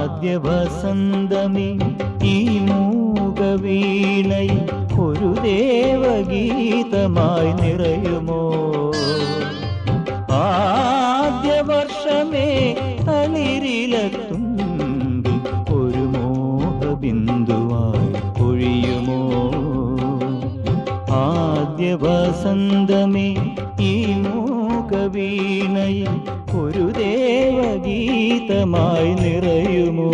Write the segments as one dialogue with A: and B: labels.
A: ആദ്യ വസന്തമേ ഈ മൂകവീണയിൽ ഒരു ദേവഗീതമായി നിറയുമോ ആദ്യ വർഷമേ തളിരിലെത്തുമ്പോൾ ഒരു മോഹബിന്ദുവായി പൊഴിയുമോ ആദ്യ വസന്തമേ ഈ മൂകവീണയിൽ ഒരു ദേവഗീതമായി നിറയുമോ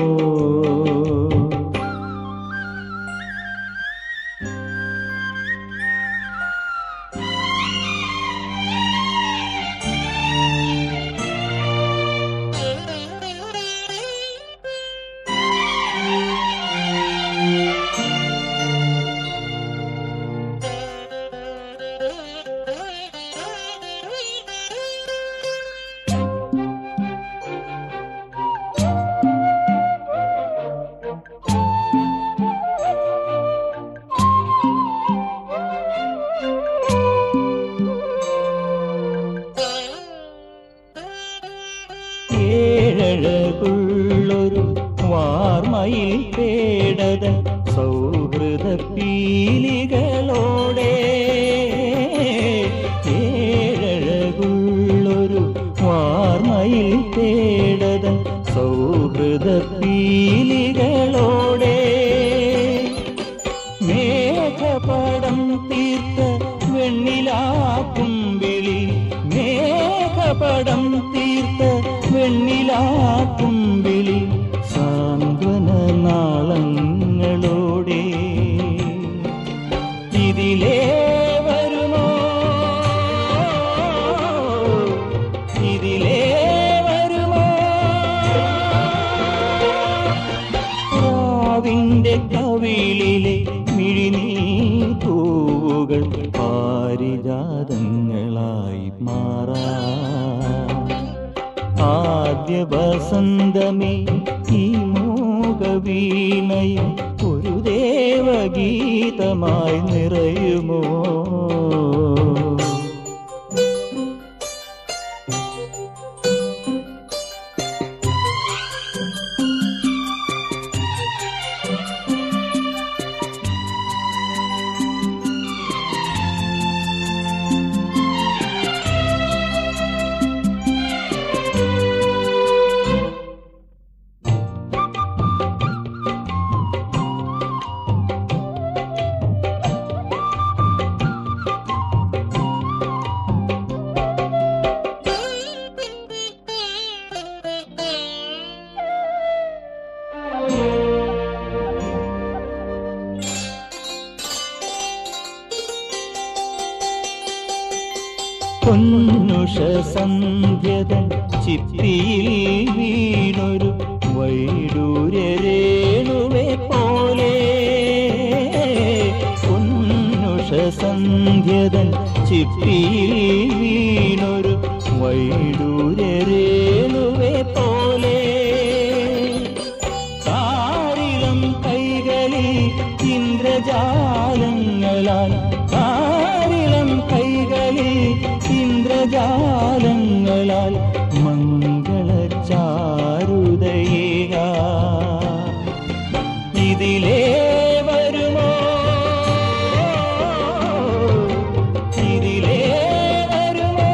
A: ഏഴഴകുള്ളൊരു വാർമയിൽ പേടത സൗഹൃദ പീലികളോടെ ഏഴഴകുള്ളൊരു വാർമയിൽ പേടത സൗഹൃദ പീലികളോടെ മേഘപടം തീർത്ത വെണ്ണിലാക്കുമ്പിളി മേഘപടം തീർത്ത വെണ്ണിലാക്കുമ്പിളി സാന്ത്വന നാളങ്ങളോടെ ഇതിലേ വരുമോ ഇതിലേ വരുമോ രാവിന്റെ കവിളിലെ മിഴിനീർ പൂവുകൾ പാരിജാതങ്ങളായി മാറാ ആദ്യ വസന്തമേ ഈ മൂകവീണയിൽ ഒരു ദേവഗീതമായി നിറയുമോ പൊന്നുഷ സന്ധ്യതൻ ചിത്തിയിൽ വീണൊരു വൈഡൂര്യരേണുവെ പോലെ പൊന്നുഷ സന്ധ്യതൻ ചിത്തിയിൽ വീണൊരു വൈഡൂര്യരേണുവെ പോലെ കാരിളം കൈകളിൽ ഇന്ദ്രജാലങ്ങളാൽ കാരിളം കൈകളിൽ ഇന്ദ്രജാലങ്ങളാൽ മംഗളചാരുതയേക ഇതിലേ വരുമോ ഇതിലേ വരുമോ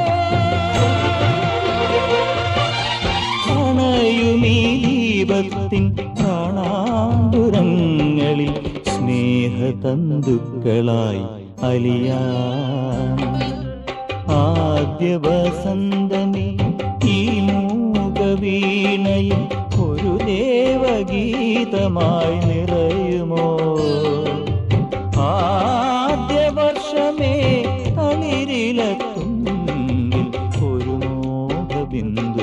A: അണയുമീ ദീപത്തിൻ കാണാതുരങ്ങളിൽ സ്നേഹതന്തുക്കളായി അലിയാം ആദ്യ വസന്തമേ ഈ മൂകവീണയിൽ ഒരു ദേവഗീതമായി നിറയുമോ ആദ്യ വർഷമേ തളിരിലെത്തും ഒരു മോഹബിന്ദു